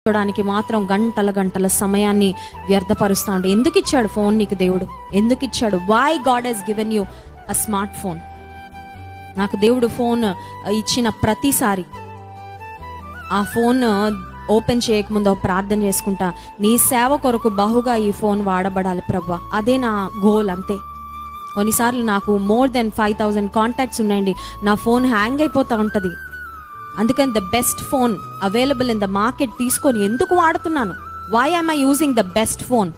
చూడడానికి మాత్రం గంటల గంటల సమయాన్ని వ్యర్థపరుస్తూ ఉంటాడు ఎందుకు ఇచ్చాడు ఫోన్ నీకు దేవుడు ఎందుకు ఇచ్చాడు why god he's given you a smart phone నాకు దేవుడు ఫోన్ ఇచ్చిన ప్రతిసారి ఆ ఫోన్ ఓపెన్ చేయకముందు ఒక ప్రార్థన చేసుకుంటా నీ సేవ కొరకు బహుగా ఈ ఫోన్ వాడబడాలి ప్రభా అదే నా గోల్ అంతే కొన్నిసార్లు నాకు more than five thousand contacts ఉన్నాయండి నా ఫోన్ హ్యాంగ్ అయిపోతూ ఉంటుంది అందుకని the best phone available in the market తీసుకొని ఎందుకు వాడుతున్నాను why am I using the best phone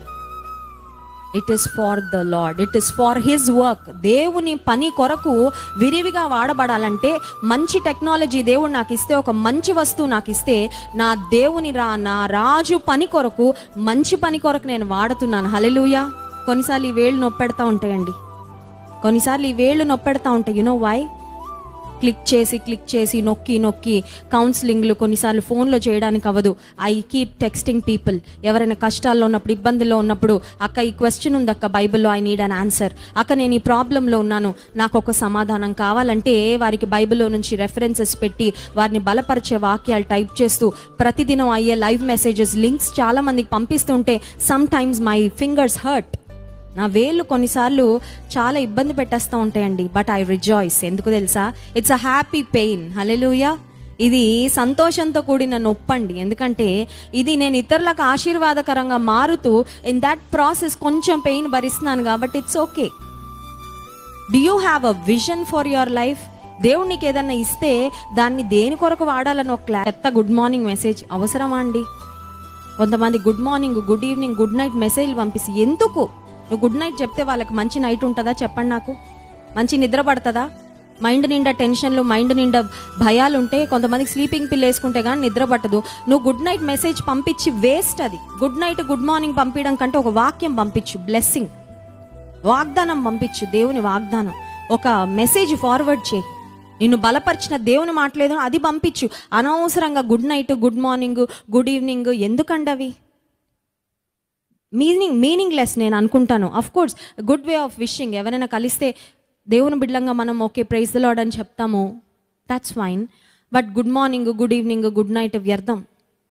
it is for the lord it is for his work దేవుని పని కొరకు విరివిగా వాడబడాలంటే మంచి టెక్నాలజీ దేవుడు నాకు ఇస్తే ఒక మంచి వస్తువు నాకు ఇస్తే నా దేవుని రా నా రాజు పని కొరకు మంచి పని కొరకు నేను వాడుతున్నాను హలెలుయా కొన్నిసార్లు ఈ వేళ్ళు నొప్పెడతా ఉంటాయండి కొన్నిసార్లు ఈ వేళ్ళు నొప్పెడతా ఉంటాయి యునో వై క్లిక్ చేసి క్లిక్ చేసి నొక్కి నొక్కి కౌన్సిలింగ్లు కొన్నిసార్లు ఫోన్లో చేయడానికి అవ్వదు ఐ కీప్ టెక్స్టింగ్ పీపుల్ ఎవరైనా కష్టాల్లో ఉన్నప్పుడు ఇబ్బందుల్లో ఉన్నప్పుడు అక్క ఈ క్వశ్చన్ ఉంది అక్క బైబిల్లో ఐ నీడ్ అన్ ఆన్సర్ అక్క నేను ఈ ప్రాబ్లంలో ఉన్నాను నాకు ఒక సమాధానం కావాలంటే వారికి బైబిల్లో నుంచి రెఫరెన్సెస్ పెట్టి వారిని బలపరిచే వాక్యాలు టైప్ చేస్తూ ప్రతిదినం అయ్యే లైవ్ మెసేజెస్ లింక్స్ చాలా మందికి పంపిస్తుంటే sometimes my fingers hurt నా వేళ్ళు కొన్నిసార్లు చాలా ఇబ్బంది పెట్టేస్తూ ఉంటాయండి బట్ ఐ రిజాయిస్ ఎందుకు తెలుసా it's a happy pain hallelujah ఇది సంతోషంతో కూడిన నొప్పండి ఎందుకంటే ఇది నేను ఇతరులకు ఆశీర్వాదకరంగా మారుతూ ఇన్ దట్ ప్రాసెస్ కొంచెం పెయిన్ భరిస్తున్నాను కాబట్టి it's okay do you have a vision for your life దేవుడు నీకు ఏదన్నా ఇస్తే దాన్ని దేని కొరకు వాడాలని ఒక క్లా- చెత్త గుడ్ మార్నింగ్ మెసేజ్ అవసరమా అండి కొంతమంది good morning good evening good night message పంపిస్తే ఎందుకు నువ్వు గుడ్ నైట్ చెప్తే వాళ్ళకి మంచి నైట్ ఉంటుందా చెప్పండి నాకు మంచి నిద్ర పడుతుందా మైండ్ నిండా టెన్షన్లు మైండ్ నిండా భయాలు ఉంటే కొంతమందికి స్లీపింగ్ పిల్ వేసుకుంటే కానీ నిద్ర పట్టదు నువ్వు గుడ్ నైట్ మెసేజ్ పంపించి వేస్ట్ అది గుడ్ నైట్ గుడ్ మార్నింగ్ పంపించడం కంటే ఒక వాక్యం పంపించు బ్లెస్సింగ్ వాగ్దానం పంపించు దేవుని వాగ్దానం ఒక మెసేజ్ ఫార్వర్డ్ చేయి నిన్ను బలపరిచిన దేవుని మాట్లేదు అది పంపించు అనవసరంగా good night good morning good evening ఎందుకండి అవి మీనింగ్ మీనింగ్లెస్ నేను అనుకుంటాను of course good way of wishing ఎవరైనా కలిస్తే దేవుని బిడ్డంగా మనం ఓకే ప్రైజ్ లాడ్ అని చెప్తాము that's fine but good morning good evening good night వ్యర్థం